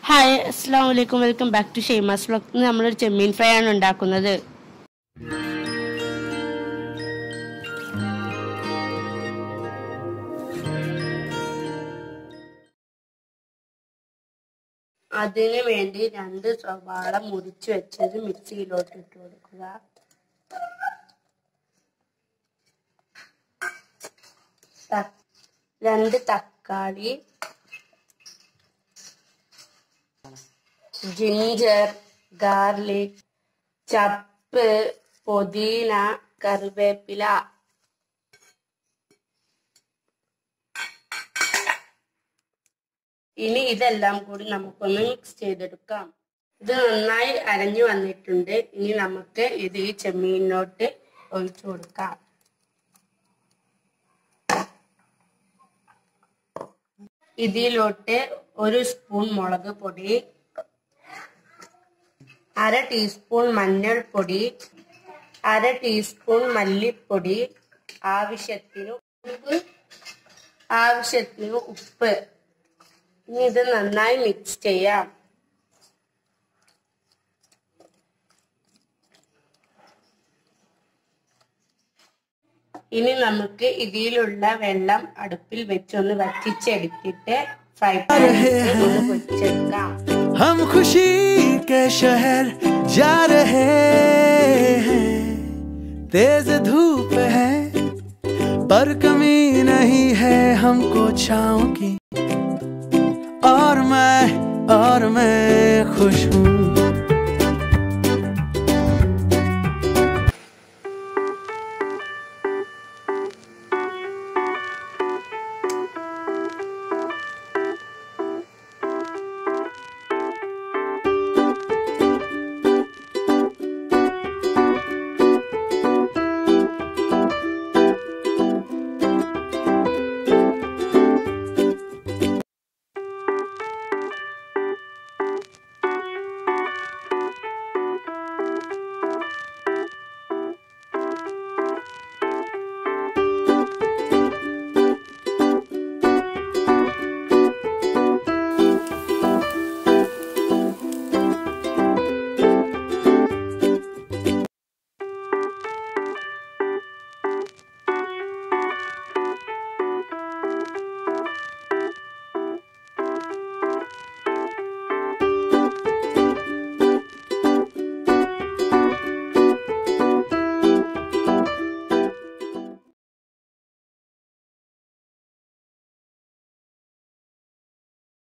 hi അസ്സാം വലൈക്കും welcome back to Shaima's vlog ഇന്ന് നമ്മളൊരു ചെമ്മീൻ ഫ്രൈ ആണ് ഉണ്ടാക്കുന്നത് അതിന് വേണ്ടി രണ്ട് സവാള മുറിച്ച് വെച്ചത് മിക്സിയിലോട്ട് ഇട്ട് കൊടുക്കുക ത- രണ്ട് തക്കാളി ജിഞ്ചർ ഗാർലിക് ചപ്പ് പുതിന കറിവേപ്പില ഇനി ഇതെല്ലാം കൂടി നമുക്കൊന്ന് മിക്സ് ചെയ്തെടുക്കാം ഇത് നന്നായി അരഞ്ഞു വന്നിട്ടുണ്ട് ഇനി നമുക്ക് ഇത് ഈ ചെമ്മീനിലോട്ട് ഒഴിച്ചു കൊടുക്കാം ഇതിലോട്ട് ഒരു സ്പൂൺ മുളക് പൊടി അര ടീസ്പൂൺ മഞ്ഞൾപ്പൊടി അര ടീസ്പൂൺ മല്ലിപ്പൊടി ആവശ്യത്തിന് ഉപ്പ് ആവശ്യത്തിന് ഉപ്പ് ഇനി ഇത് നന്നായി മിക്സ് ചെയ്യാം ഇനി നമുക്ക് ഇതിലുള്ള വെള്ളം അടുപ്പിൽ വെച്ചൊന്ന് വറ്റിച്ചെടുത്തിട്ട് ഫ്രൈ പാനിൽ ഒന്ന് പൊരിച്ചെടുക്കാം हम खुशी के शहर जा रहे हैं तेज धूप है पर कमी नहीं है हमको छाँव की और मैं और मैं खुश हूँ